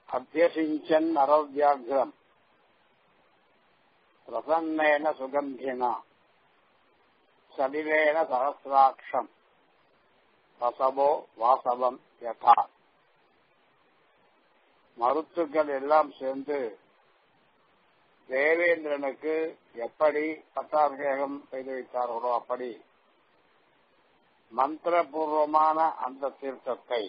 அத்தியசிஞ்சன் அரோவியாகிரம் பிரசன்னேன சுகந்தினா சலிலேன சகசிராட்சம் ரசபோ வாசவம் யதா மருத்துக்கள் எல்லாம் சேர்ந்து தேவேந்திரனுக்கு எப்படி பட்டாபிஷேகம் செய்து வைத்தார்களோ அப்படி மந்திரபூர்வமான அந்த தீர்த்தத்தை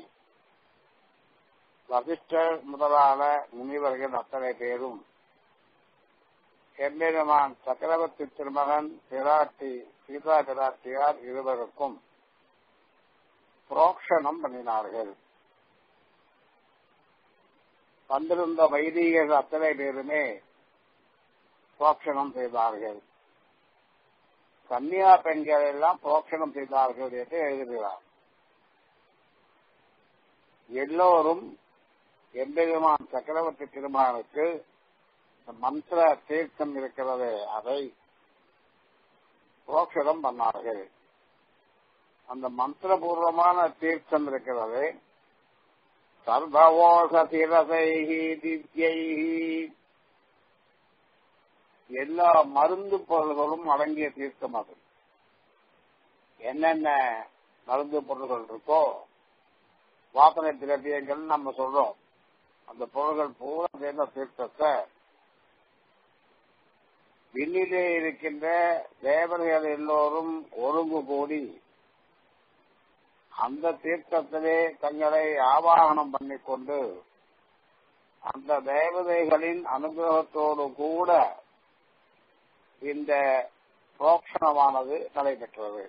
வசிஷ்டர் முதலான முனிவர்கள் அத்தனை பேரும் எம்பெருமான் சக்கரவர்த்தி திருமகன் பிராட்டி சீதா பிராட்டியார் இருவருக்கும் புரோக்ஷணம் பண்ணினார்கள் வந்திருந்த வைதிகர்கள் அத்தனை பேருமே புரோக்ஷணம் செய்தார்கள் கன்னியா பெண்கள் எல்லாம் புரோக்ஷணம் செய்தார்கள் என்று எழுதுகிறார் எல்லோரும் எம்பெருமான் சக்கரவர்த்தி திருமகனுக்கு மந்திர தீர்த்தம் இருக்கிறது அதை புரோக்ஷணம் பண்ணார்கள் அந்த மந்திரபூர்வமான தீர்த்தம் இருக்கிறது சர்வவோசதிரசைகி திவ்யைகி எல்லா மருந்து பொருள்களும் அடங்கிய தீர்த்தம் அது என்னென்ன மருந்து பொருள்கள் இருக்கோ வாசனை திரவியங்கள் நம்ம சொல்றோம் அந்த பொருள்கள் பூரா சேர்ந்த தீர்த்தத்தை விண்ணிலே இருக்கின்ற தேவர்கள் எல்லோரும் ஒருங்கு கூடி அந்த தீர்த்தத்திலே தங்களை ஆவாகனம் பண்ணிக்கொண்டு அந்த தேவதைகளின் அனுகிரகத்தோடு கூட இந்த புரோக்ஷணமானது நடைபெற்றது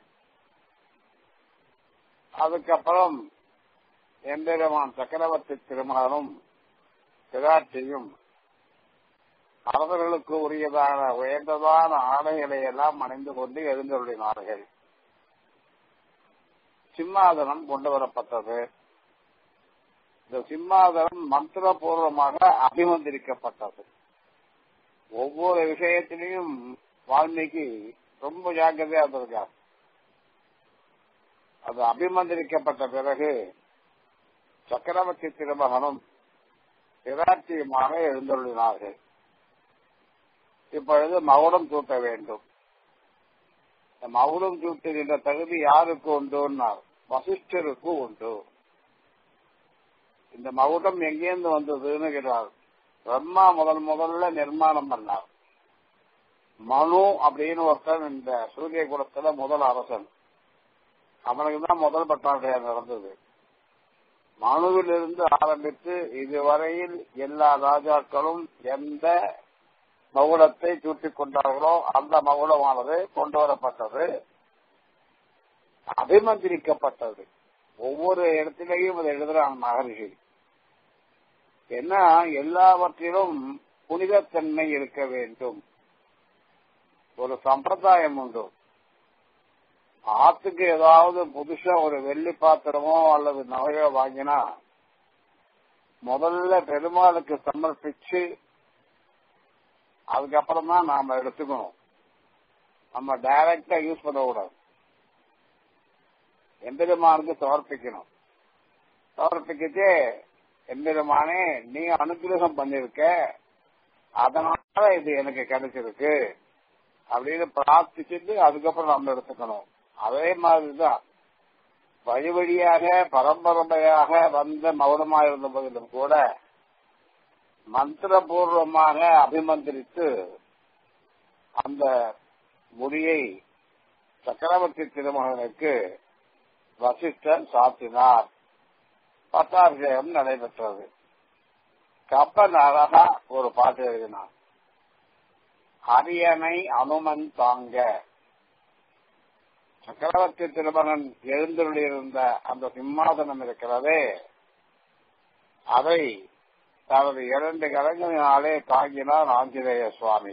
அதுக்கப்புறம் எம்பெருமான் சக்கரவர்த்தி திருமகனும் பிராட்டியும் அரசர்களுக்கு உரியதான உயர்ந்ததான ஆடைகளை எல்லாம் அணிந்து கொண்டு எழுந்தருளினார்கள் சிம்மாதனம் கொண்டு வரப்பட்டது இந்த சிம்மாதனம் மந்திரபூர்வமாக அபிமந்திரிக்கப்பட்டது ஒவ்வொரு விஷயத்திலையும் வால்மீகி ரொம்ப ஜாக்கிரதையா இருந்திருக்கார் அது அபிமந்திரிக்கப்பட்ட பிறகு சக்கரவர்த்தி திருமகனும் பிராட்டியுமாக எழுந்துள்ளினார்கள் இப்பொழுது மகுடம் சூட்ட வேண்டும் இந்த மகுடம் சூட்டுகின்ற தகுதி யாருக்கு உண்டுன்னார் வசிஷ்டருக்கு உண்டு இந்த மகுடம் எங்கேருந்து வந்ததுன்னு கேட்டார் பிரம்மா முதல் முதல்ல நிர்மாணம் பண்ணார் மனு அப்படின்னு ஒருத்தன் இந்த சூரிய குலத்துல முதல் அரசன் அவனுக்கு தான் முதல் பட்டாபிஷேகம் நடந்தது மனுவிலிருந்து ஆரம்பித்து இதுவரையில் எல்லா ராஜாக்களும் எந்த மகுடத்தை சூட்டிக் கொண்டார்களோ அந்த மகுடமானது கொண்டு வரப்பட்டது அபிமந்திரிக்கப்பட்டது ஒவ்வொரு இடத்திலேயும் அதை எழுதுறான் மகர்ஷி என்ன எல்லாவற்றிலும் புனிதத்தன்மை இருக்க வேண்டும் ஒரு சம்பிரதாயம் உண்டு ஆத்துக்கு ஏதாவது புதுசா ஒரு வெள்ளி பாத்திரமோ அல்லது நகையோ வாங்கினா முதல்ல பெருமாளுக்கு சமர்ப்பிச்சு அதுக்கப்புறம் தான் நாம எடுத்துக்கணும் நம்ம டைரக்டா யூஸ் பண்ணக்கூடாது எம்பெருமானுக்கு சமர்ப்பிக்கணும் சமர்ப்பிக்கிட்டு எம்பெருமானே நீ அனுகிரகம் பண்ணிருக்க அதனால இது எனக்கு கிடைச்சிருக்கு அப்படின்னு பிரார்த்திச்சுட்டு அதுக்கப்புறம் நம்ம எடுத்துக்கணும் அதே மாதிரிதான் வழி வழியாக பரம்பரையாக வந்த மௌனமா இருந்த போதிலும் கூட மந்திரபூர்வமாக அபிமந்திரித்து அந்த முடியை சக்கரவர்த்தி திருமகனுக்கு வசிஷ்டர் சாத்தினார் பட்டாபிஷேகம் நடைபெற்றது கப்பன் அழகா ஒரு பாட்டு எழுதினார் அரியணை அனுமன் தாங்க சக்கரவர்த்தி திருமகன் எழுந்தருளியிருந்த அந்த சிம்மாசனம் இருக்கிறதே அதை தனது இரண்டு கரங்களினாலே தாங்கினார் ஆஞ்சநேய சுவாமி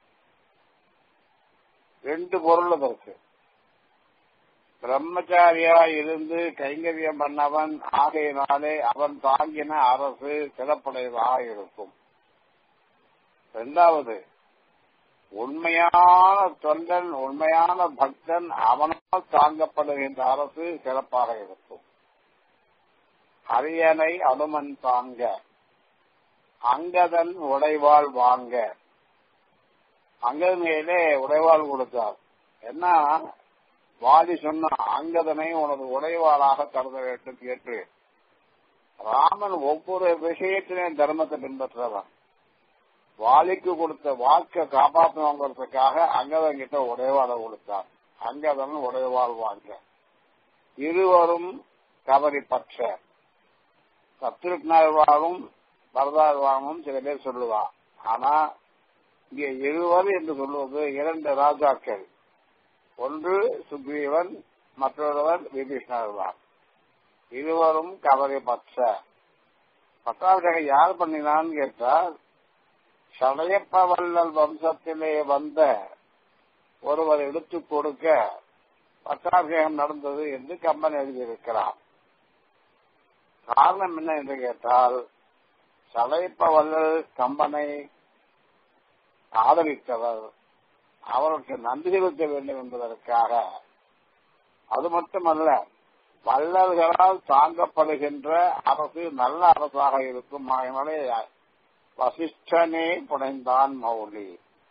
ரெண்டு பொருள் அதற்கு பிரம்மச்சாரியா இருந்து கைங்கரியம் பண்ணவன் ஆகையினாலே அவன் தாங்கின அரசு சிறப்புடையதாக இருக்கும் இரண்டாவது உண்மையான தொண்டன் உண்மையான பக்தன் அவனால் தாங்கப்படுகின்ற அரசு சிறப்பாக இருக்கும் அரியணை அனுமன் தாங்க அங்கதன் உடைவாள் வாங்க அங்கதன் கையிலே உடைவாள் கொடுத்தார் என்ன வாதி சொன்ன அங்கதனை உனது உடைவாளாக கருத வேண்டும் என்று ராமன் ஒவ்வொரு விஷயத்திலையும் தர்மத்தை பின்பற்றவன் வாலிக்கு கொடுத்த வாக்க காப்பாற்றணுங்கிறதுக்காக அங்கதன் கிட்ட உடைவாளை கொடுத்தார் அங்கதன் உடைவாள் வாங்க இருவரும் கவரி பற்ற சத்ருக்னாழ்வாரும் பரதாழ்வாரும் சில பேர் சொல்லுவா ஆனா இங்கே இருவர் என்று சொல்லுவது இரண்டு ராஜாக்கள் ஒன்று சுக்ரீவன் மற்றொருவர் விபீஷ்ணர்வார் இருவரும் கவரை பற்ற பட்டாபிஷேகம் யார் பண்ணினான்னு கேட்டால் சடையப்ப வல்லல் வம்சத்திலே வந்த ஒருவர் எடுத்துக் கொடுக்க பட்டாபிஷேகம் நடந்தது என்று கம்பன் எழுதியிருக்கிறார் காரணம் என்ன என்று கேட்டால் சடையப்ப வல்லல் கம்பனை ஆதரித்தவர் அவருக்கு நன்றி செலுத்த வேண்டும் என்பதற்காக அது மட்டுமல்ல வள்ளல்களால் தாங்கப்படுகின்ற அரசு நல்ல அரசாக இருக்கும் அதனாலே வசிஷ்டனே புனைந்தான் மௌலி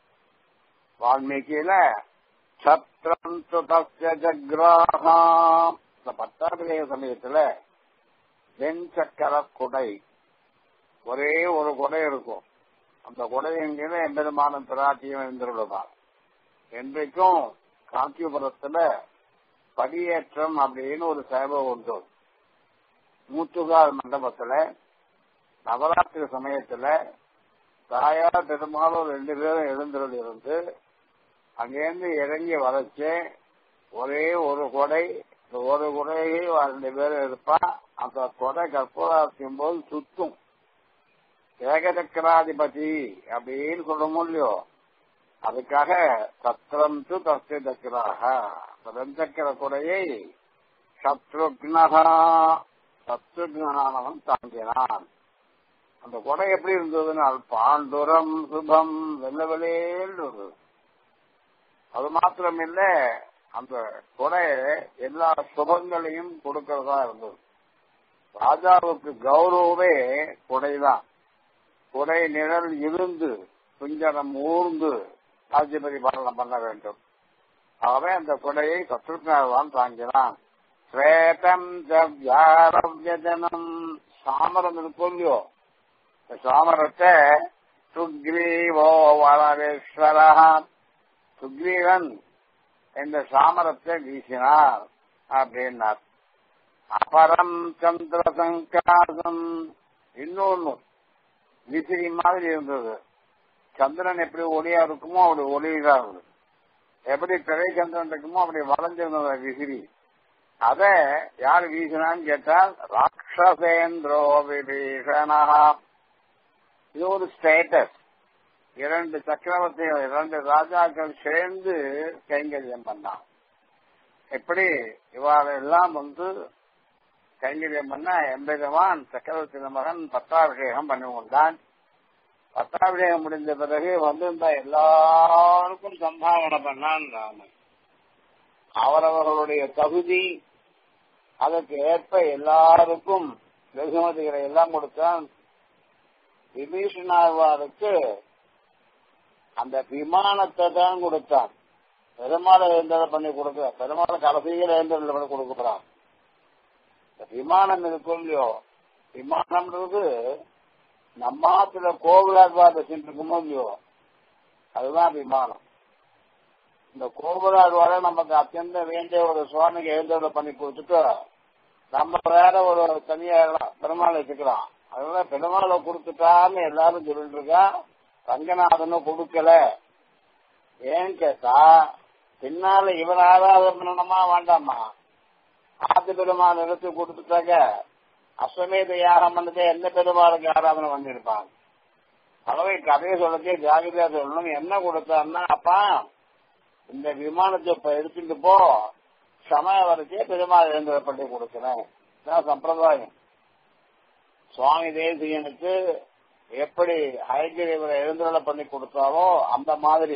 வால்மீகியில சத்ரம் தஸ்ய ஜக்ராஹா இந்த பட்டாபிஷேக சமயத்துல வெண் சக்கர குடை ஒரே ஒரு குடை இருக்கும் அந்த குடையங்கில எம்பெருமான பிராட்டியம் இருந்துள்ளதான் என்றைக்கும் காஞ்சிபுரத்துல படியேற்றம் அப்படின்னு ஒரு சேவை உண்டு மூத்துகால் மண்டபத்துல நவராத்திரி சமயத்துல தாயார் பெரும்பாலும் ரெண்டு பேரும் எழுந்தருள் இருந்து அங்கேருந்து இறங்கி வரைச்சு ஒரே ஒரு கொடை இந்த ஒரு கொடையை ரெண்டு பேரும் இருப்பா அந்த கொடை கற்பூராசியும் போது சுத்தும் ஏகசக்கராதிபதி அப்படின்னு சொல்லணும் இல்லையோ அதுக்காக சத்திரம் து தஸ்ய தக்கராக வெஞ்சக்கர கொடையை சத்ருக்னகா சத்ருக்னானவன் தாங்கினான் அந்த கொடை எப்படி இருந்ததுன்னா பாண்டுரம் சுபம் வெள்ள வெளியேன்னு இருந்தது அது மாத்திரம் இல்ல அந்த கொடை எல்லா சுபங்களையும் கொடுக்கறதா இருந்தது ராஜாவுக்கு கௌரவமே கொடைதான் கொடை நிழல் இருந்து குஞ்சனம் ஊர்ந்து ராஜ்யபதி பாலனம் பண்ண வேண்டும் ஆகவே அந்த கொடையை சத்ருக்னாவான் தாங்கினான் ஸ்வேதம் ஜவ்யாரவ்யஜனம் சாமரம் இருக்கும் இல்லையோ இந்த சாமரத்தை சுக்ரீவோ வளரேஸ்வரா சுக்ரீவன் இந்த சாமரத்தை வீசினார் அப்படின்னார் அபரம் சந்திர சங்காசம் இன்னொன்னு விசிறி மாதிரி இருந்தது சந்திரன் எப்படி ஒளியா இருக்குமோ அப்படி ஒளியா இருந்தது எப்படி பிறை சந்திரன் இருக்குமோ அப்படி வளைஞ்சிருந்தது விசிறி அத யார் வீசினான்னு கேட்டால் ராட்சசேந்திரோ விபீஷணா இது ஒரு ஸ்டேட்டஸ் இரண்டு சக்கரவர்த்திகள் இரண்டு ராஜாக்கள் சேர்ந்து கைங்கரியம் பண்ணான் எப்படி இவாளெல்லாம் வந்து கைங்கரியம் பண்ண எம்பெருமான் சக்கரவர்த்தி மகன் பட்டாபிஷேகம் பண்ணி கொண்டான் பட்டாபிஷேகம் முடிந்த பிறகு வந்திருந்த எல்லாருக்கும் சம்பாவனை பண்ணான் ராமன் அவரவர்களுடைய தகுதி அதற்கு ஏற்ப எல்லாருக்கும் வெகுமதிகளை எல்லாம் கொடுத்தான் விபீஷணாவாருக்கு அந்த விமானத்தை தான் கொடுத்தான் பெருமாளை எழுந்ததை பண்ணி கொடுக்க பெருமாளை கடைசியில் எழுந்ததில் பண்ணி கொடுக்குறான் விமானம் இருக்கும் இல்லையோ விமானம்ன்றது நம்மாத்துல கோவிலாழ்வார் சென்றிருக்குமோ இல்லையோ அதுதான் விமானம் இந்த கோவிலாழ்வார நமக்கு அத்தியந்த வேண்டிய ஒரு சுவாமிக்கு எழுந்ததை பண்ணி கொடுத்துட்டு நம்ம வேற ஒரு தனியா பெருமாள் வச்சுக்கலாம் அதனால பெருமாளை கொடுத்துட்டான்னு எல்லாரும் சொல்லிட்டு இருக்கா ரங்கநாதனும் கொடுக்கல ஏன்னு கேட்டா பின்னால இவன் ஆராதனை பண்ணணுமா வேண்டாமா ஆத்து பெருமாள் எடுத்து கொடுத்துட்டாக்க அஸ்வமேத யாகம் பண்ணதே எந்த பெருமாளுக்கு ஆராதனை பண்ணிருப்பாங்க ஆகவே கதையை சொல்லத்தே ஜாகிரதையா சொல்லணும் என்ன கொடுத்தாருன்னா அப்பா இந்த விமானத்தை இப்ப எடுத்துட்டு போ சமயம் வரைக்கே பெருமாள் எழுந்ததை பண்ணி கொடுக்கிறேன் இதான் சம்பிரதாயம் சுவாமி தேசியனுக்கு எப்படி ஹைகிரீவரை எழுந்தருளை பண்ணி கொடுத்தாரோ அந்த மாதிரி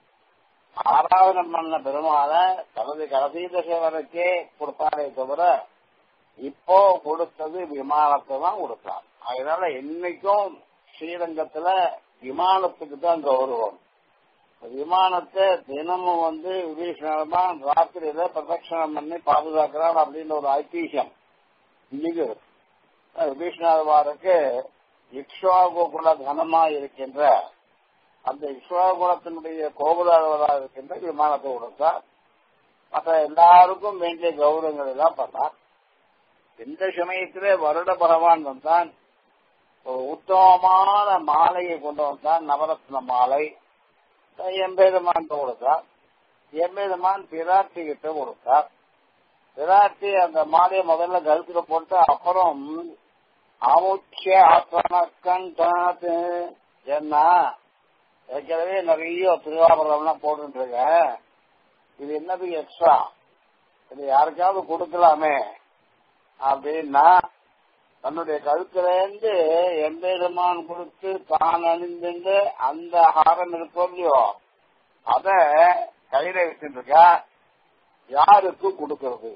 ஆராதனை பண்ண பெருமாளை தனது கடைசி தசை வரைக்கே கொடுத்தாரே தவிர இப்போ கொடுத்தது விமானத்தை தான் கொடுத்தார் அதனால இன்னைக்கும் ஸ்ரீரங்கத்துல விமானத்துக்கு தான் கௌரவம் விமானத்தை தினமும் வந்து விபீஷணன் ராத்திரியில பிரதட்சணம் பண்ணி பாதுகாக்கிறான் அப்படின்னு ஒரு ஐதிஹ்யம் இன்னைக்கு விபீஷணாவாருக்கு இக்ஷ்வாகுல கனமா இருக்கின்ற அந்த இக்ஷ்வாகுலத்தினுடைய கோபுராளராக இருக்கின்ற விமானத்தை கொடுத்தார் மற்ற எல்லாருக்கும் வேண்டிய கௌரவங்கள் எல்லாம் பண்ணார் இந்த சமயத்திலே வருட பகவான் வந்தான் ஒரு உத்தமமான மாலையை கொண்டு வந்தான் நவரத்ன மாலை எம்பெருமான் கொடுத்தார் எம்பெருமான் பிராட்டி கிட்ட கொடுத்தார் பிராட்டி அந்த மாலையை முதல்ல கழுத்துல போட்டு அப்புறம் அமுக்கிய ஆசனக்கண்டாது என்ன ஏற்கனவே நிறைய திருவாபுரம்லாம் போட்டு இருக்கேன் இது என்னது எக்ஸ்ட்ரா இது யாருக்காவது கொடுக்கலாமே அப்படின்னா தன்னுடைய கழுத்திலேருந்து எம்பெருமான் கொடுத்து தான் அணிந்து அந்த ஹாரம் இருக்கோ இல்லையோ அத கையில வச்சுட்டு இருக்கா யாருக்கு கொடுக்கறது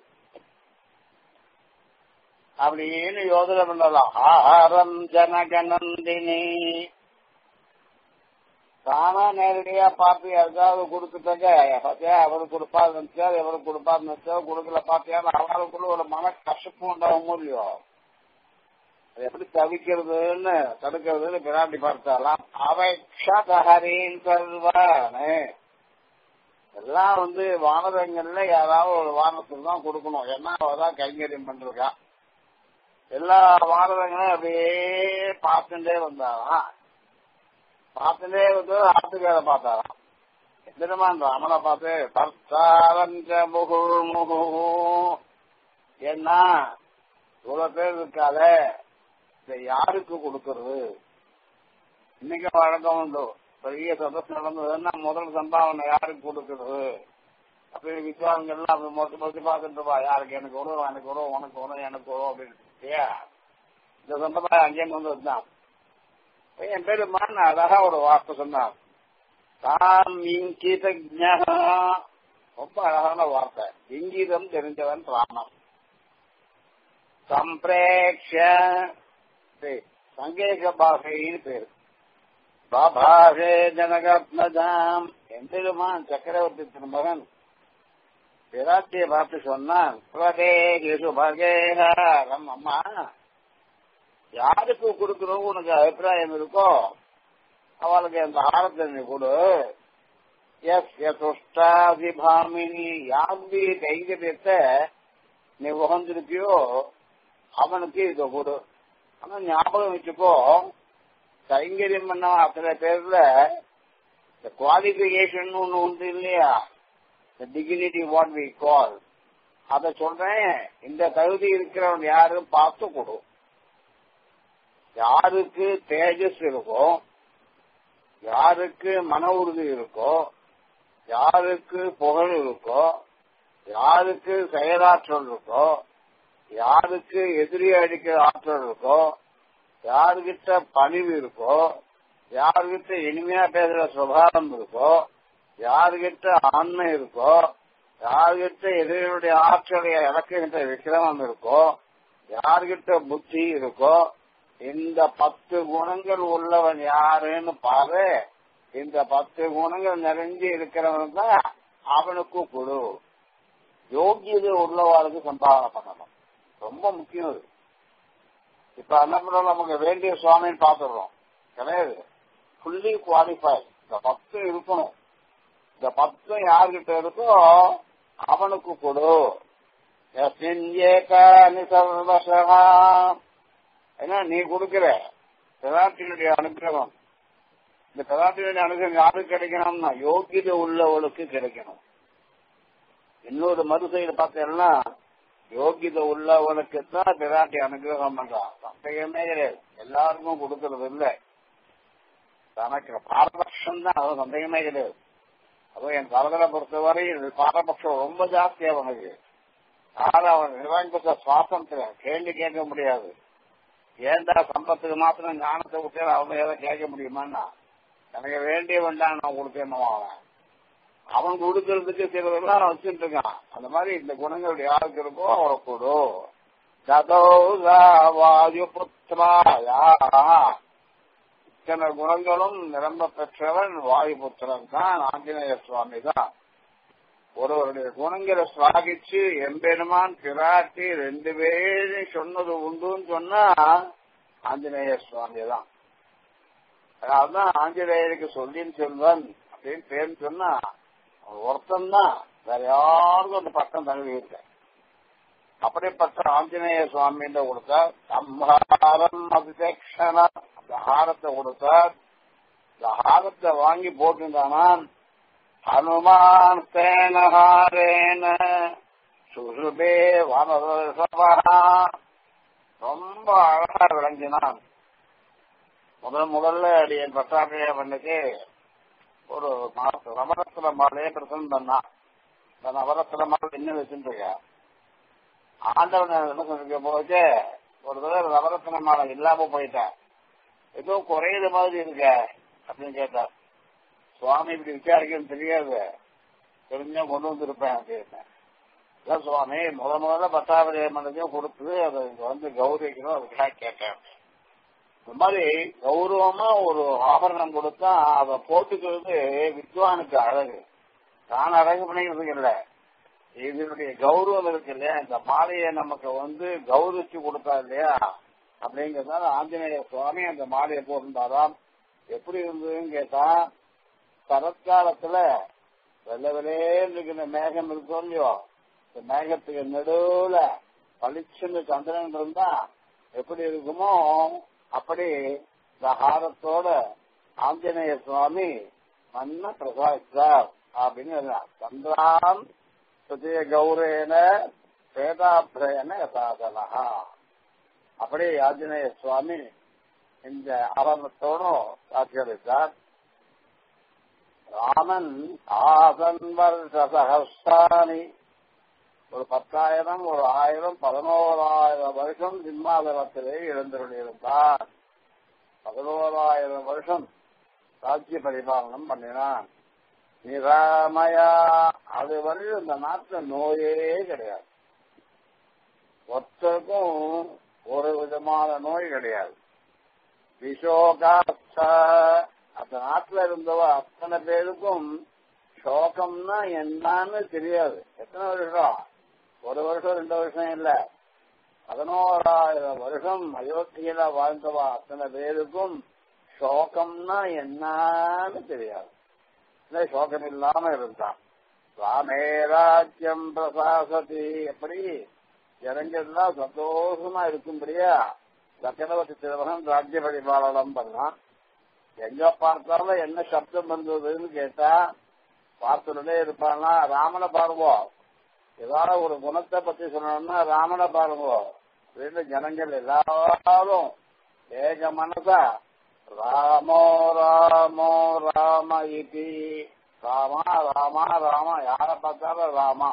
அப்படின்னு யோசனை பண்ணலாம் ஆஹாரம் ஜனகநந்தினி தானா நேரடியா பார்த்து யாருக்காவது கொடுத்துட்டாங்க பாத்தியா அவருக்கு கொடுப்பாரு நினைச்சா எவருக்கு கொடுப்பாரு நினைச்சா கொடுக்கல பாத்தியா அவங்களுக்குள்ள ஒரு மன கஷ்டப்பும் உண்டாகும் இல்லையோ அது எப்படி தவிக்கிறதுன்னு தடுக்கிறதுன்னு பிராட்டி பார்த்தாலாம் அவைக்ஷதஹரின் சொல்வானே எல்லாம் வந்து வானரங்கள்ல யாராவது ஒரு வானத்துக்கு தான் கொடுக்கணும் ஏன்னா அவதான் கைங்கரியம் பண்றா எல்லா வானரங்களும் அப்படியே பார்த்துட்டே வந்தாராம் பார்த்துட்டே வந்து ஆத்துக்கார பார்த்தாராம் எந்திரமான் ராமனை பார்த்து பர்த்தாரஞ்ச முகுள் முகு என்ன இவ்வளவு பேர் இருக்காதே இதை யாருக்கு கொடுக்கறது இன்னைக்கு வழக்கம் உண்டு பெரிய சதஸ் நடந்ததுன்னா முதல் சம்பாவனை யாருக்கு கொடுக்கறது அப்படின்னு வித்வான்கள்லாம் அப்படி மொத்த மொத்த பார்த்துட்டு இருப்பா யாருக்கு எனக்கு வரும் எனக்கு வரும் உனக்கு வரும் எனக்கு வரும் அப்படின்னு இல்லையா இந்த சம்பிரதாயம் அங்கேயே வந்து வந்தான் என் பேரு மான் அழகா ஒரு வார்த்தை சொன்னான் தாம் இங்கிதஜா ரொம்ப அழகான வார்த்தை இங்கீதம் தெரிஞ்சவன் ராமன் சம்பிரேக்ஷ சங்கேக பாஷைன்னு பேரு பாபாஷே ஜனகத்மஜாம் எம்பெருமான் சக்கரவர்த்தி திருமகன் பிராட்டியை பார்த்து சொன்னான் சுபகேரம் அம்மா யாருக்கு கொடுக்கணும் உனக்கு அபிப்பிராயம் இருக்கோ அவளுக்கு அந்த ஆரத்தை நீ கொடு எஸ் எஸ்டாதிபாமினி யாருடைய கைங்கரியத்தை நீ உகந்திருக்கியோ அவனுக்கு இதை கொடு ஆனா ஞாபகம் வச்சுக்கோ கைங்கரியம் பண்ண அத்தனை பேர்ல இந்த குவாலிபிகேஷன் ஒண்ணு உண்டு இல்லையா இந்த டிகினிட்டி வாட் வி கால் அத சொல்றேன் இந்த தகுதி இருக்கிறவன் யாரு பார்த்து கொடு யாருக்கு தேஜஸ் இருக்கோ யாருக்கு மன உறுதி இருக்கோ யாருக்கு புகழ் இருக்கோ யாருக்கு செயலாற்றல் இருக்கோ யாருக்கு எதிரி அடிக்கிற ஆற்றல் இருக்கோ யாருகிட்ட பணிவு இருக்கோ யாருகிட்ட இனிமையா பேசுற சுபாவம் இருக்கோ யாருகிட்ட ஆண்மை இருக்கோ யாருகிட்ட எதிரியுடைய ஆற்றலை இறக்குகின்ற விக்கிரமம் இருக்கோ யாருகிட்ட புத்தி இருக்கோ இந்த பத்து குணங்கள் உள்ளவன் யாருன்னு பாரு இந்த பத்து குணங்கள் நிறைஞ்சு இருக்கிறவன் தான் அவனுக்கு குழு யோகியதை உள்ளவாளுக்கு சம்பாதனை பண்ணணும் ரொம்ப முக்கியம் இது இப்ப என்ன பண்றோம் நமக்கு வேண்டிய சுவாமின்னு பாத்துடுறோம் கிடையாது ஃபுல்லி குவாலிஃபை இந்த பத்து இருக்கணும் இந்த பத்து யார்கிட்ட இருக்கோ அவனுக்கு கொடு ஏன்னா நீ கொடுக்கிற பிராட்டினுடைய அனுகிரகம் இந்த பிராட்டினுடைய அனுகிரகம் யாருக்கு கிடைக்கணும்னா யோகியதை உள்ளவளுக்கு கிடைக்கணும் இன்னொரு மறு சைடு பார்த்தீங்கன்னா யோகியதை உள்ளவனுக்கு தான் பிராட்டி அனுகிரகம் பண்றான் சந்தேகமே கிடையாது எல்லாருக்கும் கொடுக்கறது இல்லை தனக்கு பாரபட்சம் தான் அது சந்தேகமே கிடையாது அதுவும் என் தலைவரை பொறுத்தவரை பாரபட்சம் ரொம்ப ஜாஸ்தி அவனுக்கு ஆனா அவன் நிர்வாகிப்பட்ட சுவாசந்திரம் கேள்வி கேட்க முடியாது ஏண்டா சம்பத்துக்கு மாத்திரம் ஞானத்தை விட்டு அவங்க ஏதாவது கேட்க முடியுமான்னா எனக்கு வேண்டிய வேண்டாம் நான் கொடுக்கணும் அவன் அவன் கொடுக்கறதுக்கு சிலதெல்லாம் வச்சுட்டு இருக்கான் அந்த மாதிரி இந்த குணங்கள் யாருக்கு இருக்கோ அவரை கொடு ததோ வாயு புத்திராயா இத்தனை குணங்களும் நிரம்ப பெற்றவன் வாயுபுத்திரன் தான் ஆஞ்சநேய சுவாமி தான் ஒருவருடைய குணங்களை சுவாகிச்சு எம்பெருமான் பிராட்டி ரெண்டு பேரும் சொன்னது உண்டுன்னு சொன்னா ஆஞ்சநேய சுவாமி தான் அதான் ஆஞ்சநேயருக்கு சொல்லின் செல்வன் அப்படின்னு பேர் சொன்னா ஒருத்தன் தான் வேற யாருக்கும் அந்த பக்கம் தகுதி இல்லை அப்படிப்பட்ட ஆஞ்சநேய சுவாமின்ற கொடுத்தார் சம்ஹாரம் அபிதேக்ஷனா அந்த ஹாரத்தை கொடுத்தார் இந்த ஹாரத்தை வாங்கி போட்டிருந்தானா ஹனுமான் சேனஹாரேன சுசுபே வனசபா ரொம்ப அழகா விளங்கினான் முதல் முதல்ல அடியன் பட்டாபிய பண்ணுக்கு ஒரு நவரத்ன மாலையை பிரசன்ட் பண்ணான் இந்த நவரத்ன மாலை என்ன வச்சுருக்க ஆண்டவன் என்ன சொல்லிருக்க போது ஒரு தடவை நவரத்ன மாலை இல்லாம போயிட்டேன் ஏதோ குறையுது மாதிரி இருக்க அப்படின்னு கேட்டார் சுவாமி இப்படி விசாரிக்கணும் தெரியாது தெரிஞ்சா கொண்டு வந்திருப்பேன் அப்படின்னு இதான் சுவாமி முத முதல்ல பத்தாவதி மனதையும் கொடுத்து அதை இங்க வந்து கௌரவிக்கணும் அதுக்காக கேட்டேன் இந்த மாதிரி கௌரவமா ஒரு ஆபரணம் கொடுத்தா அதை போட்டுக்கிறது வித்வானுக்கு அழகு தான் அழகு பண்ணிக்கிறதுக்கு இல்லை இதனுடைய கௌரவம் இருக்கு இல்லையா இந்த மாலையை நமக்கு வந்து கௌரவிச்சு கொடுத்தா இல்லையா அப்படிங்கறதால ஆஞ்சநேய சுவாமி அந்த மாலையை போட்டிருந்தாராம் எப்படி இருந்ததுன்னு கேட்டா சரத்காலத்துல வெள்ள வெள்ளேன்னு இருக்கிற மேகம் இருக்கும் இல்லையோ இந்த மேகத்துக்கு நடுவுல பளிச்சுன்னு சந்திரன் இருந்தா எப்படி இருக்குமோ அப்படி இந்த ஹாரத்தோட ஆஞ்சநேய சுவாமி மன்ன பிரசாதித்தார் அப்படின்னு சந்திரான் சுதிய கௌரேன வேதாபிரயன சாதனா அப்படி ஆஞ்சநேய சுவாமி இந்த ஆரம்பத்தோடும் காட்சியளித்தார் ராமன் ஆசன் வருஷ சகஸ்தானி ஒரு பத்தாயிரம் ஒரு ஆயிரம் பதினோராயிரம் வருஷம் சிம்மாசனத்திலே எழுந்தருளியிருந்தார் பதினோராயிரம் வருஷம் ராஜ்ய பரிபாலனம் பண்ணினான் நிராமயா அது வரையும் இந்த நாட்டில் நோயே கிடையாது ஒருத்தருக்கும் ஒரு விதமான நோய் கிடையாது விஷோகாஸ்த அந்த நாட்டில் இருந்தவ அத்தனை பேருக்கும் சோகம்னா என்னன்னு தெரியாது எத்தனை வருஷம் ஒரு வருஷம் ரெண்டு வருஷம் இல்ல பதினோராயிரம் வருஷம் அயோத்தியில வாழ்ந்தவா அத்தனை பேருக்கும் சோகம்னா என்னன்னு தெரியாது சோகம் இல்லாம இருந்தான் ராமே ராஜ்யம் பிரசாசதி எப்படி ஜனங்கள்லாம் சந்தோஷமா இருக்கும்படியா சக்கரவர்த்தி திருமகன் ராஜ்ய பரிபாலனம் பண்ணான் எங்க பார்த்தாலும் என்ன சப்தம் வந்ததுன்னு கேட்டா பார்த்துட்டே இருப்பானா ராமனை பாருவோம் ஏதாவது ஒரு குணத்தை பத்தி சொல்லணும்னா ராமனை பாருவோம் அப்படின்னு ஜனங்கள் எல்லாரும் ஏக மனசா ராமோ ராமோ ராம இதி ராமா ராமா ராமா யார பார்த்தாலும் ராமா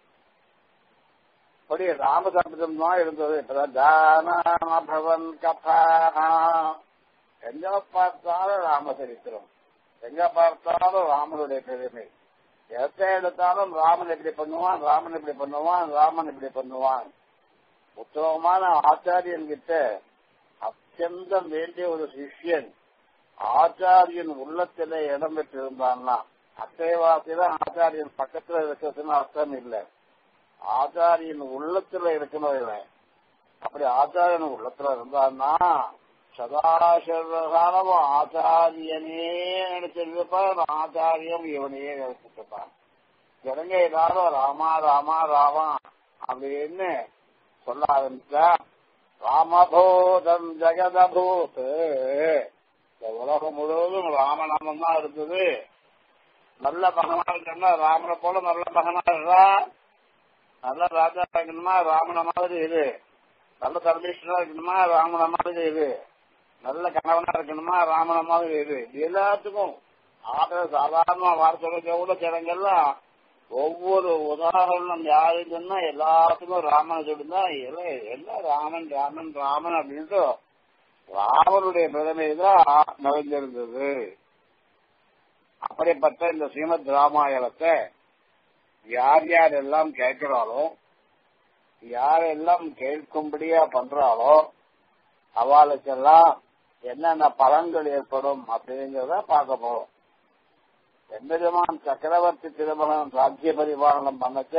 அப்படி ராம சப்தம் தான் இருந்தது பிரதானபவன் கபா எங்க பார்த்தாலும் ராமசரித்திரம் எங்க பார்த்தாலும் ராமனுடைய பெருமை எதை எடுத்தாலும் ராமன் இப்படி பண்ணுவான் ராமன் இப்படி பண்ணுவான் ராமன் இப்படி பண்ணுவான் உத்தமமான ஆச்சாரியன் கிட்ட அத்தியந்தம் வேண்டிய ஒரு சிஷ்யன் ஆச்சாரியன் உள்ளத்திலே இடம் பெற்றிருந்தான்னா அத்தைவாசில ஆச்சாரியன் பக்கத்துல இருக்கிறதுன்னு அர்த்தம் இல்லை ஆச்சாரியன் உள்ளத்துல இருக்கணும் இவன் அப்படி ஆச்சாரியன் உள்ளத்துல இருந்தான்னா சதாசர்வகாலம் ஆச்சாரியனே நினைச்சிருப்பான் ஆச்சாரியம் இவனையே நினைச்சிருப்பான் ஜனங்க எல்லாரும் ராமா ராமா ராமா அப்படின்னு சொல்ல ஆரம்பிச்சா ராமபூதம் ஜெகதபூத் இந்த உலகம் முழுவதும் ராமநாமம் தான் இருந்தது நல்ல மகனா இருக்கணும்னா ராமனை போல நல்ல மகனா இருக்கா நல்ல ராஜா இருக்கணுமா ராமன மாதிரி இரு நல்ல தர்மேஸ்வரா இருக்கணுமா ராமன மாதிரி இரு நல்ல கணவனா இருக்கணுமா ராமன மாதிரி இரு எல்லாத்துக்கும் ஆக சாதாரண வார்த்தை கூட ஜனங்கள்லாம் ஒவ்வொரு உதாரணம் யாருன்னு சொன்னா எல்லாத்துக்கும் ராமனை சொல்லுந்தா எல்லாம் ராமன் ராமன் ராமன் அப்படின்ட்டு ராமனுடைய பெருமை தான் நிறைஞ்சிருந்தது அப்படிப்பட்ட இந்த ஸ்ரீமத் ராமாயணத்தை யார் யார் எல்லாம் கேட்கிறாளோ யாரெல்லாம் கேட்கும்படியா பண்றாளோ அவளுக்கெல்லாம் என்னென்ன பலன்கள் ஏற்படும் அப்படிங்கிறத பார்க்க போறோம் எம்பெருமான் சக்கரவர்த்தி திருமணம் ராஜ்ய பரிபாலனம் பண்ணச்ச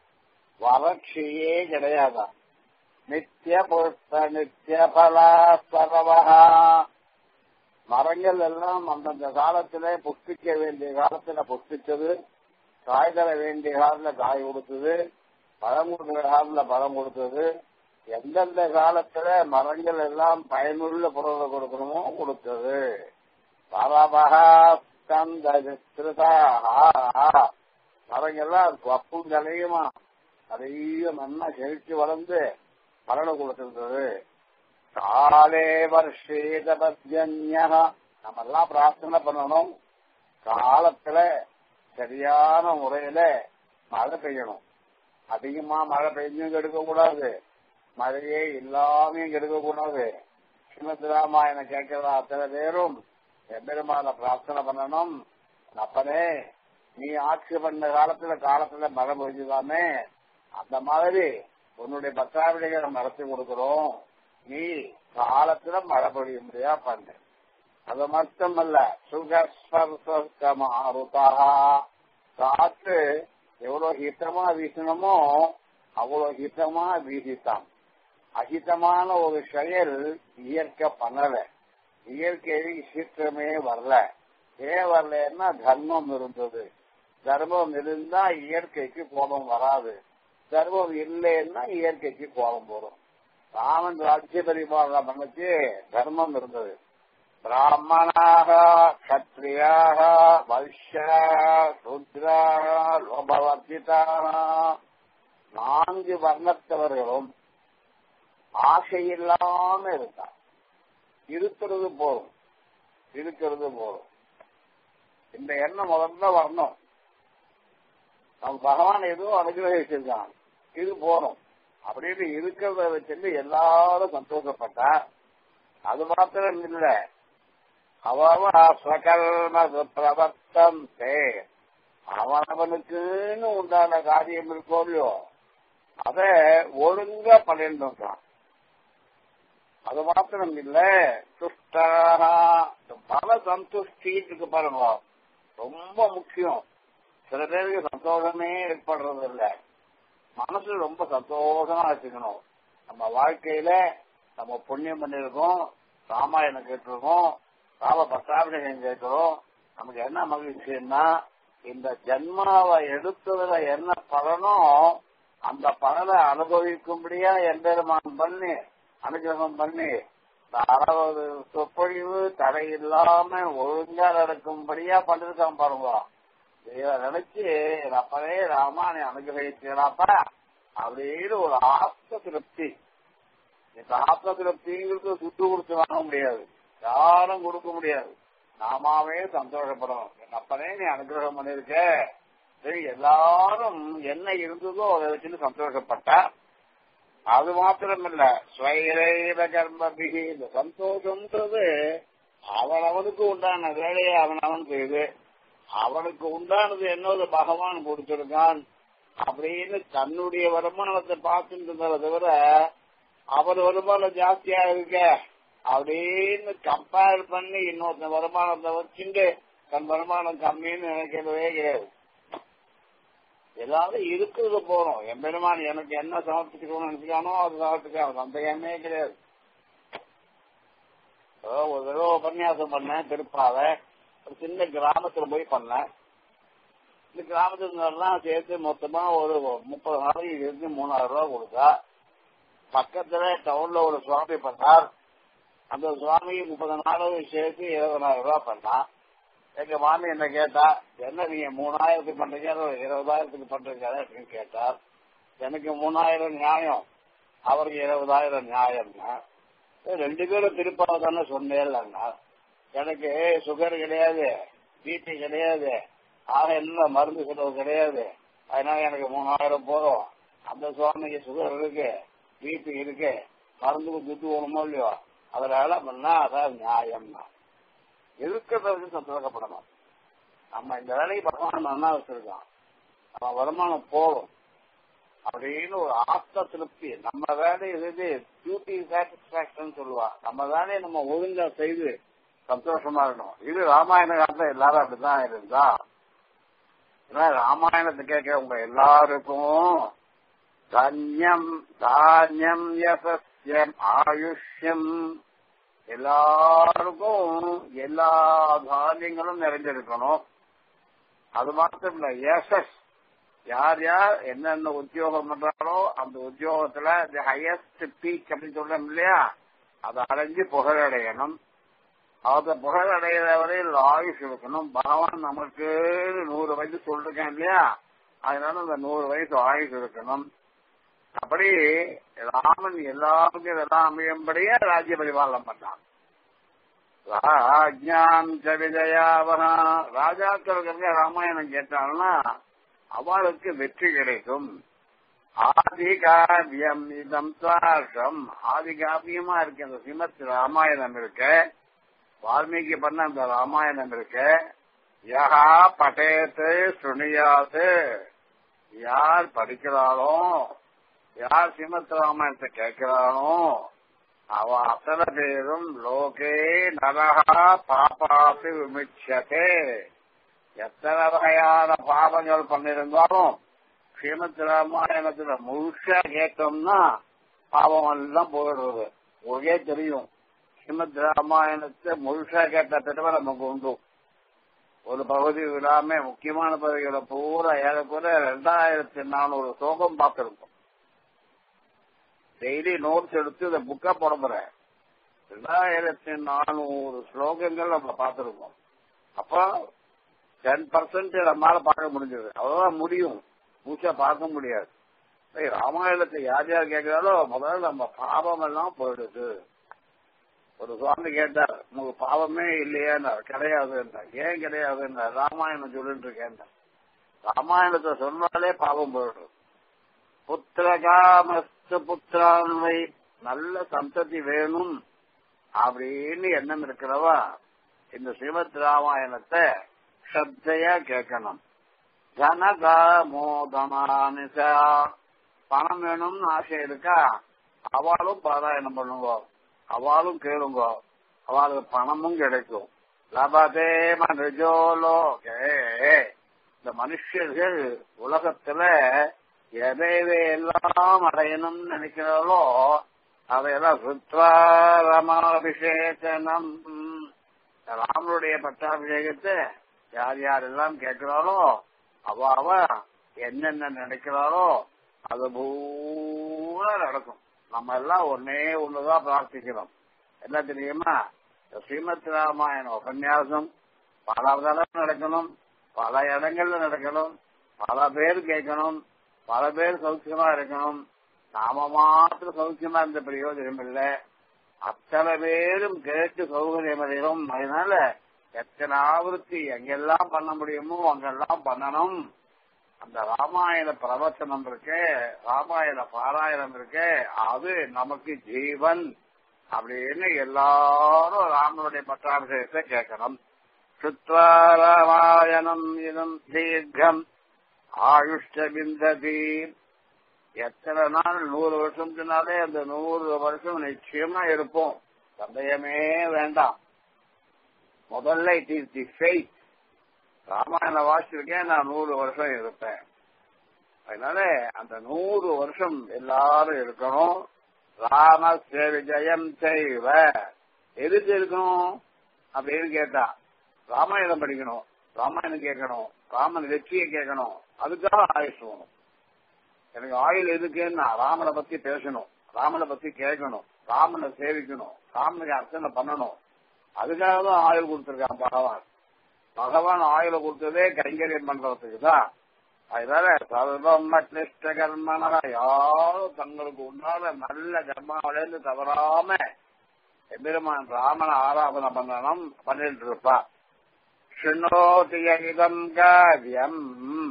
வறட்சியே கிடையாதான் நித்திய புஷ்ப நித்திய பலா சரவகா மரங்கள் எல்லாம் அந்தந்த காலத்திலே புஷ்பிக்க வேண்டிய காலத்துல புஷ்பிச்சது காய் தர வேண்டிய காலத்துல காய் கொடுத்தது பழம் கொடுக்கிற காலத்துல பழம் கொடுத்தது எந்தெந்த காலத்துல மரங்கள் எல்லாம் பயனுள்ள பொருளை கொடுக்கணுமோ கொடுத்தது பரபகா ஸ்கந்த விஸ்திருதா மரங்கள்லாம் கப்பும் கலையுமா நிறைய நல்லா செழிச்சு வளர்ந்து பலனை கொடுத்திருந்தது காலே வருஷேத பத்யன்யா நம்ம எல்லாம் பிரார்த்தனை பண்ணணும் காலத்துல சரியான முறையில மழை பெய்யணும் அதிகமா மழை பெய்ஞ்சும் கெடுக்க கூடாது மழையே இல்லாமையும் கெடுக்க கூடாது ஸ்ரீமத் ராமாயணம் கேட்கிற அத்தனை பேரும் எம்பெருமான பிரார்த்தனை பண்ணணும் அப்பனே நீ ஆட்சி பண்ண காலத்துல காலத்துல மழை பெய்ஞ்சுதாமே அந்த மாதிரி உன்னுடைய பத்தாவிடைகளை நடத்தி கொடுக்கிறோம் நீ காலத்துல மழை பொழிய முடியா பண்ணு அது மட்டுமல்ல சுகஸ்பர்சமாருதா காற்று எவ்வளவு ஹிதமா வீசணுமோ அவ்வளவு ஹிதமா வீசித்தான் அஹிதமான ஒரு செயல் இயற்கை பண்ணல இயற்கை சீக்கிரமே வரல ஏன் வரலன்னா தர்மம் இருந்தது தர்மம் இருந்தா இயற்கைக்கு கோபம் வராது தர்மம் இல்லைன்னா இயற்கைக்கு கோபம் வரும் ராமன் ராஜ்ய பரிபாலனம் பண்ணச்சு தர்மம் இருந்தது பிராமணாக கத்திரியாக வைஷ்யாக சூத்ராக லோபவர்த்திதாக நான்கு வர்ணத்தவர்களும் ஆசை இல்லாம இருந்தார் இருக்கிறது போதும் இருக்கிறது போதும் இந்த எண்ணம் முதல்ல வரணும் நம்ம பகவான் எதுவும் அனுகிரகிச்சிருக்கான் இது போதும் அப்படின்னு இருக்கிறத வச்சுட்டு எல்லாரும் சந்தோஷப்பட்டா அது மாத்திரம் இல்ல அவன் ஸ்வகர்ம பிரவர்த்தம் அவனவனுக்குன்னு உண்டான காரியம் இருக்கோ இல்லையோ அத ஒழுங்கா பண்ணிருந்தான் அது மாத்திரம் இல்ல துஷ்டாக பல சந்துஷ்டி இருக்கு பாருங்க ரொம்ப முக்கியம் சில பேருக்கு சந்தோஷமே ஏற்படுறது இல்ல மனசு ரொம்ப சந்தோஷமா வச்சுக்கணும் நம்ம வாழ்க்கையில நம்ம புண்ணியம் பண்ணிருக்கோம் ராமாயணம் கேட்டிருக்கோம் ராம பட்டாபிஷேகம் கேட்கிறோம் நமக்கு என்ன மகிழ்ச்சின்னா இந்த ஜென்மாவை எடுத்ததுல என்ன பலனோ அந்த பலனை அனுபவிக்கும்படியா எம்பெருமான் பண்ணி அனுகிரகம் பண்ணி அறுபது சொற்பொழிவு தடை இல்லாம ஒழுங்கா நடக்கும்படியா பண்ணிருக்கான் பாருங்க இதை நினைச்சு அப்பவே ராமானை அனுகிரகிச்சாப்பா அப்படின்னு ஒரு ஆத்ம திருப்தி இந்த ஆத்ம திருப்திங்கிறது சுட்டு கொடுத்து வாங்க முடியாது யாரும் கொடுக்க முடியாது நாமாவே சந்தோஷப்படணும் என் அப்பனே நீ அனுகிரகம் பண்ணிருக்க சரி எல்லாரும் என்ன இருந்ததோ அதை வச்சுன்னு சந்தோஷப்பட்டா அது மாத்திரமில்ல ஸ்வைரைவ கர்மபிகி இந்த சந்தோஷம்ன்றது அவனவனுக்கு உண்டான வேலையை அவனவன் செய்து அவனுக்கு உண்டானது என்னது பகவான் கொடுத்திருக்கான் அப்படின்னு தன்னுடைய வருமானத்தை பார்த்துட்டு இருந்ததை தவிர அவர் வருமானம் ஜாஸ்தியா இருக்க அப்படின்னு கம்பேர் பண்ணி இன்னொருத்த வருமானத்தை வச்சுட்டு தன் வருமானம் கம்மின்னு நினைக்கிறதே கிடையாது எல்லாரும் இருக்கிறது போறோம் என் பெருமான் எனக்கு என்ன சமர்ப்பிச்சுக்கணும்னு நினைச்சுக்கானோ அது சமர்ப்பிக்காம சந்தேகமே கிடையாது ஒரு தடவை உபன்யாசம் பண்ணேன் திருப்பாவை ஒரு சின்ன கிராமத்துல போய் பண்ணேன் இந்த கிராமத்துல சேர்த்து மொத்தமா ஒரு முப்பது நாளைக்கு இருந்து மூணாயிரம் ரூபாய் கொடுத்தா பக்கத்துல டவுன்ல ஒரு சுவாமி பண்ணார் அந்த சுவாமி முப்பது நாளும் சேர்த்து இருபதாயிரம் ரூபாய் பண்ணா எங்க மாமி என்ன கேட்டா என்ன நீங்க மூணாயிரத்துக்கு பண்றீங்க இருபதாயிரத்துக்கு பண்றீங்க அப்படின்னு கேட்டார் எனக்கு மூணாயிரம் நியாயம் அவருக்கு இருபதாயிரம் நியாயம்னா ரெண்டு பேரும் திருப்பாவை தானே சொன்னேன்னா எனக்கு சுகர் கிடையாது பிபி கிடையாது ஆக என்ன மருந்து செலவு கிடையாது அதனால எனக்கு மூணாயிரம் போதும் அந்த சுவாமிக்கு சுகர் இருக்கு பிபி இருக்கு மருந்துக்கு துட்டு வேணுமோ இல்லையோ அதனால பண்ணா அதான் நியாயம்னா இருக்கிறத சந்தோஷப்படணும் நம்ம இந்த வேலைக்கு பகவான் நல்லா வச்சிருக்கான் நம்ம வருமானம் போகும் அப்படின்னு ஒரு ஆத்ம திருப்தி நம்ம வேலை இது டியூட்டி சாட்டிஸ்பாக்சன் சொல்லுவா நம்ம வேலையை நம்ம ஒழுங்கா செய்து சந்தோஷமா இருக்கணும் இது ராமாயண காலத்துல எல்லாரும் அப்படிதான் இருந்தா ஏன்னா ராமாயணத்தை கேட்க உங்க எல்லாருக்கும் தன்யம் தானியம் யசஸ்யம் ஆயுஷ்யம் எல்லாருக்கும் எல்லா தானியங்களும் நிறைஞ்சிருக்கணும் அது மாத்திரம் இல்ல யசஸ் யார் யார் என்னென்ன உத்தியோகம் பண்றாரோ அந்த உத்தியோகத்துல தி ஹையஸ்ட் பீக் அப்படின்னு சொல்றோம் இல்லையா அதை அடைஞ்சு புகழடையணும் அதை புகழடைகிற வரையில் ஆயுஷ் இருக்கணும் பகவான் நமக்கு நூறு வயசு சொல்லிருக்கேன் இல்லையா அதனால அந்த நூறு வயசு ஆயுஷ் இருக்கணும் அப்படி ராமன் எல்லாருக்கும் இதெல்லாம் அமையும்படியே ராஜ்ய பரிபாலனம் பண்ணான் ராஜ்யாம் ச விஜயாவனா ராஜாக்களுக்கு ராமாயணம் கேட்டாங்கன்னா அவளுக்கு வெற்றி கிடைக்கும் ஆதி காவியம் இதம் சாஷம் ஆதி காவியமா இருக்கு அந்த சிமத் ராமாயணம் இருக்கு வால்மீகி பண்ண அந்த ராமாயணம் இருக்கு யஹா பட்டேத்து சுனியாது யார் படிக்கிறாளோ யார் சிமத் ராமாயணத்தை கேட்கிறானோ அவ அத்தனை பேரும் லோகே நரகா பாபாசு விமிச்சதே எத்தனை வகையான பாவங்கள் பண்ணிருந்தாலும் ஸ்ரீமத் ராமாயணத்துல முழுசா கேட்டோம்னா பாவம் எல்லாம் போயிடுறது ஒரே தெரியும் ஸ்ரீமத் ராமாயணத்தை முழுசா கேட்ட பெருமை நமக்கு உண்டு ஒரு பகுதி விடாம முக்கியமான பகுதிகளை பூரா ஏறக்குறை ரெண்டாயிரத்தி நானூறு சோகம் பார்த்திருக்கோம் டெய்லி நோட்ஸ் எடுத்து இந்த புக்கா போட போறேன் ரெண்டாயிரத்தி நானூறு ஸ்லோகங்கள் நம்ம பார்த்திருக்கோம் அப்ப டென் பர்சன்ட் நம்மளால பார்க்க முடிஞ்சது அவ்வளவுதான் முடியும் மூச்சா பார்க்க முடியாது ராமாயணத்தை யார் யார் கேட்கிறாரோ முதல்ல நம்ம பாவம் எல்லாம் போயிடுது ஒரு சுவாமி கேட்டார் உங்களுக்கு பாவமே இல்லையா கிடையாது ஏன் கிடையாது ராமாயணம் சொல்லிட்டு இருக்கேன் ராமாயணத்தை சொன்னாலே பாவம் போயிடும் புத்திரகாமஸ்து புத்திரான்மை நல்ல சந்ததி வேணும் அப்படின்னு எண்ணம் இருக்கிறவா இந்த ஸ்ரீமத் ராமாயணத்தை ஸ்ரத்தையா கேட்கணும் ஜனகாமோதமானிசா பணம் வேணும்னு ஆசை இருக்கா அவளும் பாராயணம் பண்ணுங்க அவளும் கேளுங்க அவளுக்கு பணமும் கிடைக்கும் லபதே மனுஜோலோ இந்த மனுஷர்கள் உலகத்துல எதை எல்லாம் அடையணும்னு நினைக்கிறாளோ அதையெல்லாம் சுத்வாரமாபிஷேகனம் ராமனுடைய பட்டாபிஷேகத்தை யார் யாரெல்லாம் கேட்கிறாளோ அவ அவ என்னென்ன நினைக்கிறாளோ அது பூரா நடக்கும் நம்ம எல்லாம் ஒன்னே ஒண்ணுதான் பிரார்த்திக்கிறோம் என்ன தெரியுமா ஸ்ரீமத் ராமாயண உபன்யாசம் பல தடவை நடக்கணும் பல இடங்கள்ல நடக்கணும் பல பேர் கேட்கணும் பல பேர் சௌக்கியமா இருக்கணும் நாம மாத்திரம் சௌக்கியமா இருந்த பிரயோஜனம் இல்லை அத்தனை பேரும் கேட்டு சௌகரியம் அடைகிறோம் அதனால எத்தனை ஆவருத்தி எங்கெல்லாம் பண்ண முடியுமோ அங்கெல்லாம் பண்ணணும் அந்த ராமாயண பிரவச்சனம் இருக்கு ராமாயண பாராயணம் இருக்கு அது நமக்கு ஜீவன் அப்படின்னு எல்லாரும் ராமனுடைய பட்டாபிஷேகத்தை கேட்கணும் சுத்வா ராமாயணம் இதம் தீர்க்கம் ஆயுஷ்டபிந்ததி எத்தனை நாள் நூறு வருஷம்னாலே அந்த நூறு வருஷம் நிச்சயமா இருப்போம் சந்தேகமே வேண்டாம் முதல்ல it is the faith Ramayana வாசிச்சிருக்கேன் நான் நூறு வருஷம் இருப்பேன் அதனால அந்த நூறு வருஷம் எல்லாரும் இருக்கணும் ராமஸ்ய விஜயம் செய்வ எதுக்கு இருக்கணும் அப்படின்னு கேட்டா ராமாயணம் படிக்கணும் ராமாயணம் கேட்கணும் ராமன் வெற்றியை கேட்கணும் அதுக்காக ஆயுஷ் வேணும் எனக்கு ஆயுள் எதுக்குன்னா ராமனை பத்தி பேசணும் ராமனை பத்தி கேட்கணும் ராமனை சேவிக்கணும் ராமனுக்கு அர்ச்சனை பண்ணணும் அதுக்காக தான் ஆயுள் கொடுத்திருக்கான் பகவான் பகவான் ஆயுள கொடுத்ததே கைங்கரியம் பண்றதுக்கு தான் அதனால சர்வம் கிளிஷ்ட கர்மனா யாரும் தங்களுக்கு உண்டான நல்ல கர்மாவிலேருந்து தவறாம எம்பெருமான் ராமனை ஆராதனை பண்ணணும் பண்ணிட்டு இருப்பா சுண்ணோதியம் காவியம்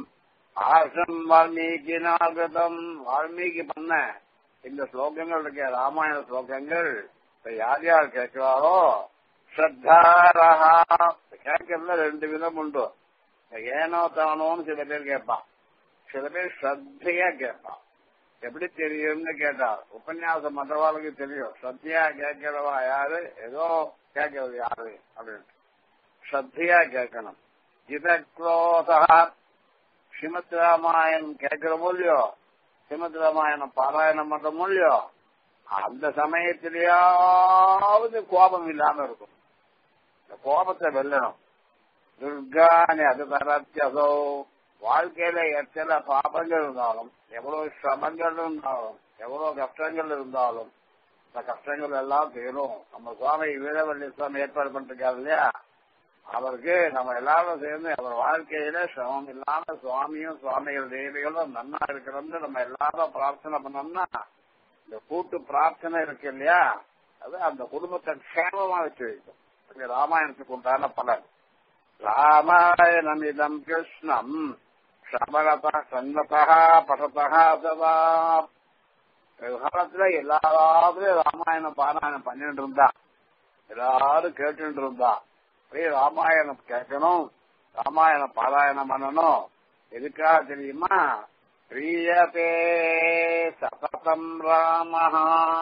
ஆசம் வால்மீகி நாகதம் வால்மீகி பண்ண இந்த ஸ்லோகங்கள் இருக்க ராமாயண ஸ்லோகங்கள் இப்ப யார் யார் கேட்கிறாரோ ஸ்ரத்தாரஹா கேட்கறதுல ரெண்டு விதம் உண்டு ஏனோ தானோன்னு சில பேர் கேட்பான் சில பேர் ஸ்ரத்தையா கேட்பான் எப்படி தெரியும்னு கேட்டார் உபன்யாசம் மற்றவாளுக்கு தெரியும் சத்தியா கேட்கிறவா யாரு ஏதோ கேட்கறது யாரு அப்படின்ட்டு சத்தியா கேட்கணும் இதக்ரோதா ஸ்ரீமத் ராமாயணம் கேட்கிறோமோ இல்லையோ ஸ்ரீமத் ராமாயணம் பாராயணம் பண்றோமோ இல்லையோ அந்த சமயத்திலேயாவது கோபம் இல்லாம இருக்கும் இந்த கோபத்தை வெல்லணும் துர்கானி அது தரத்தியதோ வாழ்க்கையில எத்தனை பாபங்கள் இருந்தாலும் எவ்வளவு சிரமங்கள் இருந்தாலும் எவ்வளவு கஷ்டங்கள் இருந்தாலும் இந்த கஷ்டங்கள் எல்லாம் தீரும் நம்ம சுவாமி வீரவள்ளி சுவாமி ஏற்பாடு பண்ணிருக்காரு இல்லையா அவருக்கு நம்ம எல்லாரும் சேர்ந்து அவர் வாழ்க்கையில சிரமம் இல்லாம சுவாமியும் சுவாமிகள் தேவிகளும் நன்னா இருக்கிறோம்னு நம்ம எல்லாரும் பிரார்த்தனை பண்ணோம்னா இந்த கூட்டு பிரார்த்தனை இருக்கு இல்லையா அது அந்த குடும்பத்தை க்ஷேமமா வச்சு வைக்கும் இது ராமாயணத்துக்கு உண்டான பலன் ராமாயணம் இதம் கிருஷ்ணம் சபலதா சன்னதா பசதா சதா காலத்துல எல்லாரும் ராமாயணம் பாராயணம் பண்ணிட்டு இருந்தா எல்லாரும் கேட்டுட்டு இருந்தா அப்படியே ராமாயணம் கேட்கணும் ராமாயணம் பாராயணம் பண்ணணும் எதுக்காக தெரியுமா பிரியதே சததம் ராமஹா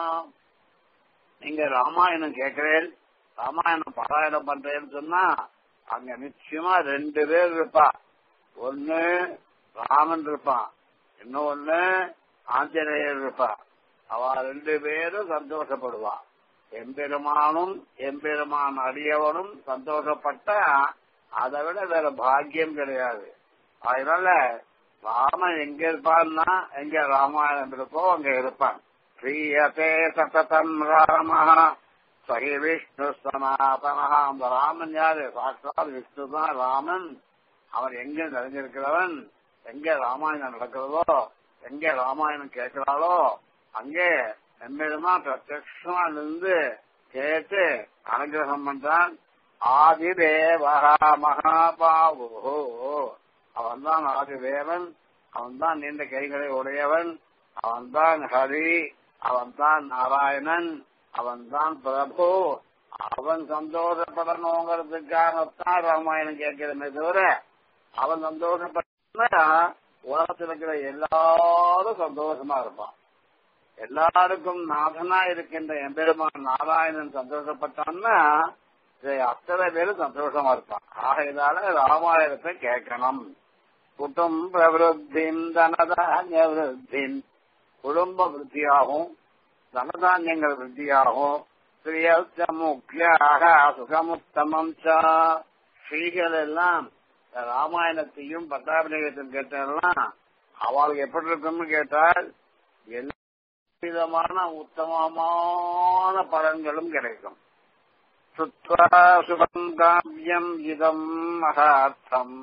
நீங்க ராமாயணம் கேட்கிறேன் ராமாயணம் பாராயணம் பண்றேன்னு சொன்னா அங்க நிச்சயமா ரெண்டு பேர் இருப்பா ஒன்னு ராமன் இருப்பான் இன்னொன்னு ஆஞ்சநேயர் இருப்பா அவ ரெண்டு பேரும் சந்தோஷப்படுவா எம்பெருமானும் எம்பெருமான் அடியவனும் சந்தோஷப்பட்டா அதை விட வேற பாக்கியம் கிடையாது அதனால ராமன் எங்க இருப்பான்னா எங்க ராமாயணம் இருக்கோ அங்க இருப்பான் பிரியதே சததம் ராம சகி விஷ்ணு சனாதனா அந்த ராமன் யாரு சாட்சாத் விஷ்ணு தான் ராமன் அவன் எங்க நிறைஞ்சிருக்கிறவன் எங்க ராமாயணம் நடக்கிறதோ எங்க ராமாயணம் கேட்கிறாளோ அங்கே எம்பெருமா பிரத்யமா இருந்து கேட்டு அனுகிரகம் பண்றான் ஆதிதேவஹா மகாபாவோ அவன் தான் ஆதிதேவன் அவன் தான் நீண்ட கைகளை உடையவன் அவன் தான் ஹரி அவன் தான் நாராயணன் அவன் தான் பிரபு அவன் சந்தோஷப்படணுங்கிறதுக்காகத்தான் ராமாயணம் கேட்கிறமே தவிர அவன் சந்தோஷப்பட்டா உலகத்தில் இருக்கிற எல்லாரும் சந்தோஷமா இருப்பான் எல்லாருக்கும் நாதனா இருக்கின்ற எம்பெருமான் நாராயணன் சந்தோஷப்பட்டான்னா அத்தனை பேரும் சந்தோஷமா இருப்பான் ஆகையினால ராமாயணத்தை கேட்கணும் குடும்ப விருத்தின் தனதானிய விருத்தின் குடும்ப விருத்தியாகும் தனதானியங்கள் விருத்தியாகும் ஸ்ரீயஸ்த முக்கியாக சுகமுத்தமம் ஸ்ரீகள் எல்லாம் ராமாயணத்தையும் பட்டாபிநேகத்தையும் கேட்டெல்லாம் அவளுக்கு எப்படி இருக்கும்னு கேட்டால் எல்லா விதமான உத்தமமான பலன்களும் கிடைக்கும் சுத்வா சுகம் காவியம் இதம் மகார்த்தம்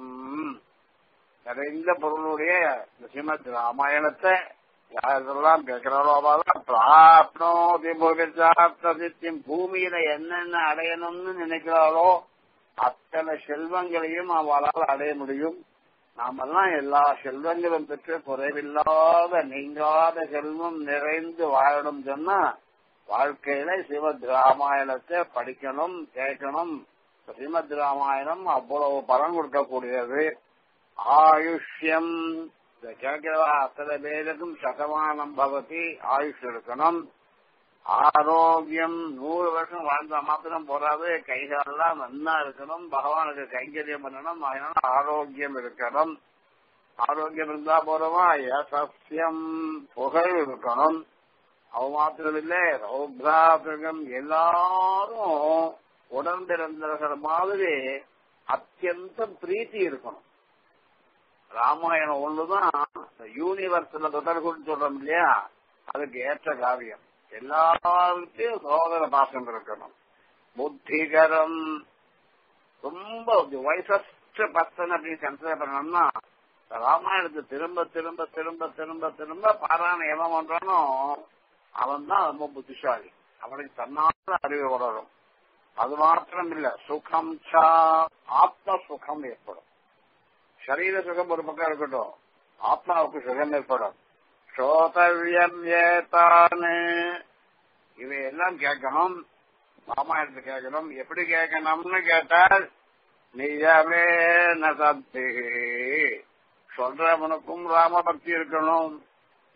நிறைந்த பொருளுடைய ஸ்ரீமத் ராமாயணத்தை யாரெல்லாம் கேட்கிறாரோ அவெல்லாம் பிராப்னோதி புகழ்ச்சியும் பூமியில என்னென்ன அடையணும்னு நினைக்கிறாரோ அத்தனை செல்வங்களையும் அவளால் அடைய முடியும் நாமெல்லாம் எல்லா செல்வங்களும் பெற்று குறைவில்லாத நீங்காத செல்வம் நிறைந்து வாழணும் சொன்னா வாழ்க்கையில ஸ்ரீமத் ராமாயணத்தை படிக்கணும் கேட்கணும் ஸ்ரீமத் ராமாயணம் அவ்வளவு பலன் கொடுக்கக்கூடியது ஆயுஷ்யம் இதை கேட்கிறவா அத்தனை பேருக்கும் சதமானம் பவதி ஆயுஷ் இருக்கணும் ஆரோக்கியம் நூறு வருஷம் வாழ்ந்தா மாத்திரம் போறாது கைகாலெல்லாம் நன்னா இருக்கணும் பகவானுக்கு கைங்கரியம் பண்ணணும் அதனால ஆரோக்கியம் இருக்கணும் ஆரோக்கியம் இருந்தா போறோமா சசியம் புகழ் இருக்கணும் அவ மாத்திரமில்லை ரௌத்ராபிரகம் எல்லாரும் உடன்பிறந்தவர்கள் மாதிரி அத்தியந்தம் பிரீத்தி இருக்கணும் ராமாயணம் ஒண்ணுதான் யூனிவர்ஸ்ல தொடர்புன்னு சொல்றோம் இல்லையா அதுக்கு ஏற்ற காரியம் எல்லாருக்கும் சோதர பாசம் இருக்கணும் புத்திகரம் ரொம்ப வயசஸ்ட் பர்சன் அப்படின்னு கன்சிடர் பண்ணோம்னா ராமாயணத்தை திரும்ப திரும்ப திரும்ப திரும்ப திரும்ப பாராயணம் எவன் பண்றானோ அவன் தான் ரொம்ப புத்திசாலி அவனுக்கு தன்னால அறிவு வளரும் அது மாத்திரம் இல்ல சுகம் சா ஆத்ம சுகம் ஏற்படும் சரீர சுகம் ஒரு பக்கம் இருக்கட்டும் ஆத்மாவுக்கு சுகம் ஏற்படும் ஸ்ரோதவியம் ஏத்தானு இவையெல்லாம் கேட்கணும் ராமாயணத்தை கேட்கணும் எப்படி கேட்கணும்னு கேட்டால் நிஜமே நசப்தி சொல்றவனுக்கும் ராமபக்தி இருக்கணும்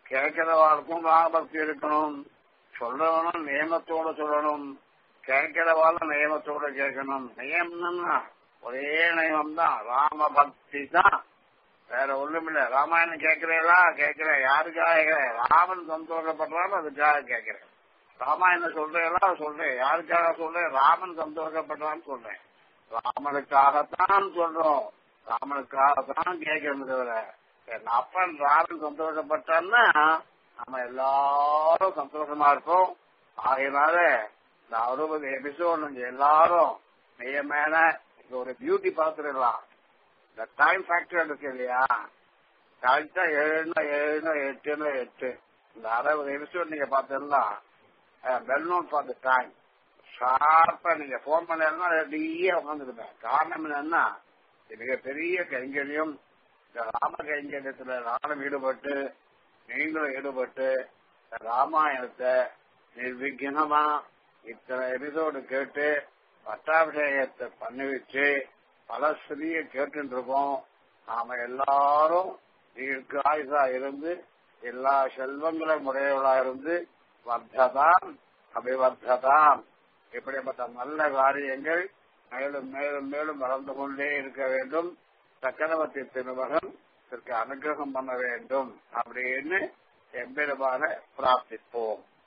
கேட்கிறவாளுக்கும் ராமபக்தி இருக்கணும் சொல்றவனும் நியமத்தோட சொல்லணும் கேட்கிறவாளும் நியமத்தோட கேட்கணும் நியமம்னா ஒரே நியமம் தான் ராம பக்தி தான் வேற ஒண்ணும் இல்ல ராமாயணம் கேட்கிறீங்களா கேட்கிறேன் யாருக்காக கேட்கிறேன் ராமன் சந்தோஷப்படுறாலும் அதுக்காக கேட்கிறேன் ராமாயணம் சொல்றீங்களா சொல்றேன் யாருக்காக சொல்றேன் ராமன் சந்தோஷப்படுறான்னு சொல்றேன் ராமனுக்காகத்தான் சொல்றோம் ராமனுக்காகத்தான் கேட்கணும் தவிர என் அப்பன் ராமன் சந்தோஷப்பட்டான்னா நம்ம எல்லாரும் சந்தோஷமா இருப்போம் ஆகையினால இந்த அறுபது எபிசோட் நீங்க எல்லாரும் நியமேன இங்க ஒரு பியூட்டி பார்த்துடலாம் இந்த டைம் ஃபேக்டர் இருக்கு இல்லையா கரெக்டா ஏழுனா ஏழுனா எட்டுனா எட்டு இந்த அறுபது எபிசோட் நீங்க பார்த்தீங்கன்னா well known for the time ஷார்ப்பா நீங்க போன் பண்ணா ரெடியா உட்காந்துருப்பேன் காரணம் என்னன்னா இது மிகப்பெரிய கைங்கரியம் இந்த ராம கைங்கரியத்துல நானும் ஈடுபட்டு நீங்களும் ஈடுபட்டு இந்த ராமாயணத்தை நிர்விக்னமா இத்தனை எபிசோடு கேட்டு பட்டாபிஷேகத்தை பண்ணி வச்சு பல ஸ்ரீய கேட்டு இருக்கோம் நாம எல்லாரும் தீர்க்காயுசா இருந்து எல்லா செல்வங்களும் உடையவளா இருந்து வர்த்ததான் அபிவர்த்ததான் இப்படிப்பட்ட நல்ல காரியங்கள் மேலும் மேலும் மேலும் வளர்ந்து கொண்டே இருக்க வேண்டும் சக்கரவர்த்தி திருமகன் இதற்கு அனுகிரகம் பண்ண வேண்டும் அப்படின்னு எம்பெருமான பிரார்த்திப்போம்